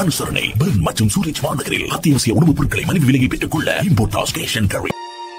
அனுசரணை பெர்ன் மற்றும் சூரிச் மாநகரில் அத்தியாவசிய உணவுப் பொருட்களை மலிவு விலையை பெற்றுக் கொள்ள இம்போர்டாஸ் கேஷ் அண்ட் கேரி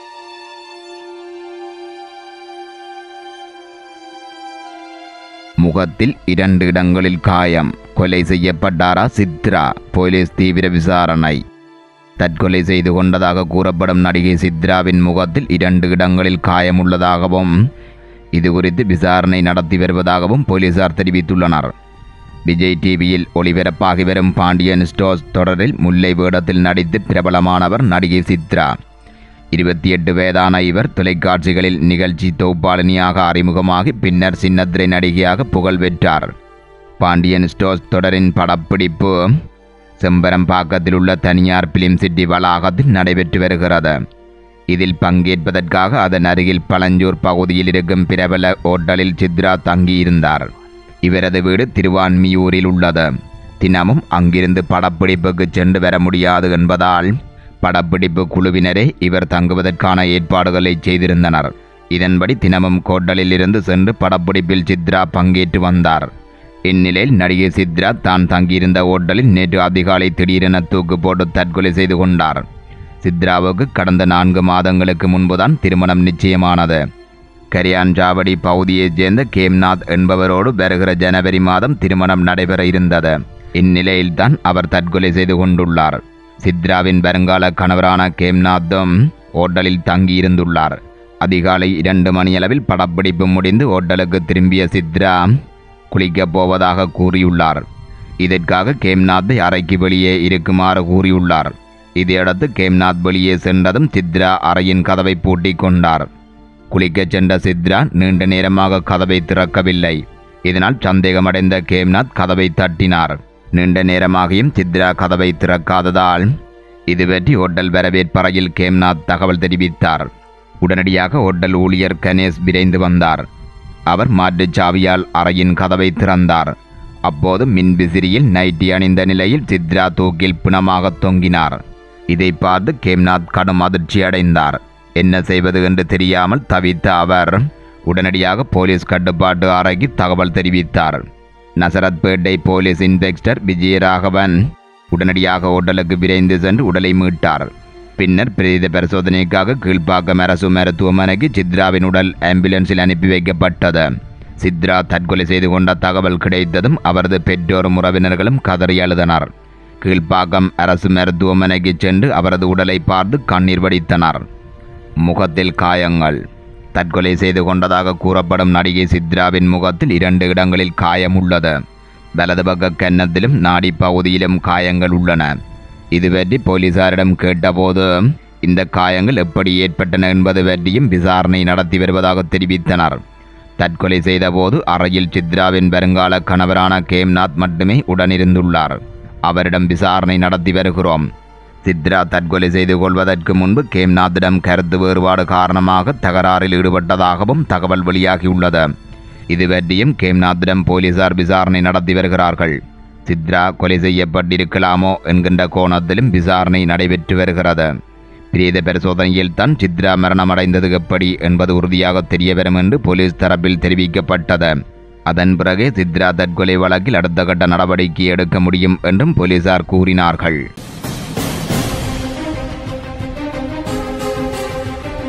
முகத்தில் இரண்டு இடங்களில் காயம் கொலை செய்யப்பட்டாரா சித்ரா போலீஸ் தீவிர விசாரணை தற்கொலை செய்து கொண்டதாக கூறப்படும் நடிகை சித்ராவின் முகத்தில் இரண்டு இடங்களில் காயம் உள்ளதாகவும் இது குறித்து விசாரணை நடத்தி வருவதாகவும் போலீசார் தெரிவித்துள்ளனர் விஜய் டிவியில் ஒளிபரப்பாகி வரும் பாண்டியன் ஸ்டோர்ஸ் தொடரில் முல்லை வேடத்தில் நடித்து பிரபலமானவர் நடிகை சித்ரா இருபத்தி எட்டு வயதான இவர் தொலைக்காட்சிகளில் நிகழ்ச்சி தொகுப்பாளினியாக அறிமுகமாகி பின்னர் சின்னத்திரை நடிகையாக புகழ் பெற்றார் பாண்டியன் ஸ்டோர்ஸ் தொடரின் படப்பிடிப்பு செம்பரம்பாக்கத்தில் உள்ள தனியார் பிலிம் சிட்டி வளாகத்தில் நடைபெற்று வருகிறது இதில் பங்கேற்பதற்காக அதன் அருகில் பழஞ்சூர் பகுதியில் இருக்கும் பிரபல ஓட்டலில் சித்ரா தங்கியிருந்தார் இவரது வீடு திருவான்மியூரில் உள்ளது தினமும் அங்கிருந்து படப்பிடிப்புக்கு சென்று வர முடியாது என்பதால் படப்பிடிப்பு குழுவினரே இவர் தங்குவதற்கான ஏற்பாடுகளை செய்திருந்தனர் இதன்படி தினமும் கோட்டலில் இருந்து சென்று படப்பிடிப்பில் சித்ரா பங்கேற்று வந்தார் இந்நிலையில் நடிகை சித்ரா தான் தங்கியிருந்த ஓட்டலில் நேற்று அதிகாலை திடீரென தூக்கு போட்டு தற்கொலை செய்து கொண்டார் சித்ராவுக்கு கடந்த நான்கு மாதங்களுக்கு முன்புதான் திருமணம் நிச்சயமானது கரியான்ஜாவடி பகுதியைச் சேர்ந்த கேம்நாத் என்பவரோடு வருகிற ஜனவரி மாதம் திருமணம் நடைபெற இருந்தது இந்நிலையில்தான் அவர் தற்கொலை செய்து கொண்டுள்ளார் சித்ராவின் வருங்கால கணவரான கேம்நாத்தும் ஓட்டலில் தங்கியிருந்துள்ளார் அதிகாலை இரண்டு மணியளவில் படப்பிடிப்பு முடிந்து ஓட்டலுக்கு திரும்பிய சித்ரா குளிக்கப் போவதாக கூறியுள்ளார் இதற்காக கேம்நாத்தை அறைக்கு வெளியே இருக்குமாறு கூறியுள்ளார் இதையடுத்து கேம்நாத் வெளியே சென்றதும் சித்ரா அறையின் கதவை பூட்டிக் கொண்டார் குளிக்கச் சென்ற சித்ரா நீண்ட நேரமாக கதவை திறக்கவில்லை இதனால் சந்தேகமடைந்த கேம்நாத் கதவை தட்டினார் நீண்ட நேரமாகியும் சித்ரா கதவை திறக்காததால் இது பற்றி ஹோட்டல் வரவேற்பறையில் கேம்நாத் தகவல் தெரிவித்தார் உடனடியாக ஹோட்டல் ஊழியர் கணேஷ் விரைந்து வந்தார் அவர் மாற்றுச் சாவியால் அறையின் கதவை திறந்தார் அப்போது மின் விசிறியில் நைட்டி அணிந்த நிலையில் சித்ரா தூக்கில் பிணமாக தொங்கினார் இதை பார்த்து கேம்நாத் கடும் அதிர்ச்சி அடைந்தார் என்ன செய்வது என்று தெரியாமல் தவித்த அவர் உடனடியாக போலீஸ் கட்டுப்பாட்டு அறைக்கு தகவல் தெரிவித்தார் நசரத்பேட்டை போலீஸ் இன்ஸ்பெக்டர் விஜயராகவன் உடனடியாக ஹோட்டலுக்கு விரைந்து சென்று உடலை மீட்டார் பின்னர் பிரேத பரிசோதனைக்காக கீழ்ப்பாக்கம் அரசு மருத்துவமனைக்கு சித்ராவின் உடல் ஆம்புலன்ஸில் அனுப்பி வைக்கப்பட்டது சித்ரா தற்கொலை செய்து கொண்ட தகவல் கிடைத்ததும் அவரது பெற்றோரும் உறவினர்களும் கதறி அழுதனர் கீழ்ப்பாக்கம் அரசு மருத்துவமனைக்கு சென்று அவரது உடலை பார்த்து கண்ணீர் வடித்தனர் முகத்தில் காயங்கள் தற்கொலை செய்து கொண்டதாக கூறப்படும் நடிகை சித்ராவின் முகத்தில் இரண்டு இடங்களில் காயம் உள்ளது வலது பக்க கன்னத்திலும் நாடி பகுதியிலும் காயங்கள் உள்ளன இது பற்றி போலீசாரிடம் கேட்டபோது இந்த காயங்கள் எப்படி ஏற்பட்டன என்பது பற்றியும் விசாரணை நடத்தி வருவதாக தெரிவித்தனர் தற்கொலை செய்தபோது அறையில் சித்ராவின் வருங்கால கணவரான கேம்நாத் மட்டுமே உடனிருந்துள்ளார் அவரிடம் விசாரணை நடத்தி வருகிறோம் சித்ரா தற்கொலை செய்து கொள்வதற்கு முன்பு கேம்நாத்திடம் கருத்து வேறுபாடு காரணமாக தகராறில் ஈடுபட்டதாகவும் தகவல் வெளியாகியுள்ளது இது பற்றியும் கேம்நாத்திடம் போலீசார் விசாரணை நடத்தி வருகிறார்கள் சித்ரா கொலை செய்யப்பட்டிருக்கலாமோ என்கின்ற கோணத்திலும் விசாரணை நடைபெற்று வருகிறது பிரேத பரிசோதனையில் தான் சித்ரா மரணமடைந்தது எப்படி என்பது உறுதியாக தெரியவரும் என்று போலீஸ் தரப்பில் தெரிவிக்கப்பட்டது அதன் பிறகே சித்ரா தற்கொலை வழக்கில் அடுத்த கட்ட நடவடிக்கை எடுக்க முடியும் என்றும் போலீசார் கூறினார்கள்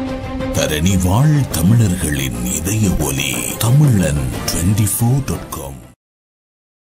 தரணி வாழ் தமிழர்களின் இதய ஒலி தமிழன் டுவெண்டி ஃபோர் டாட் காம்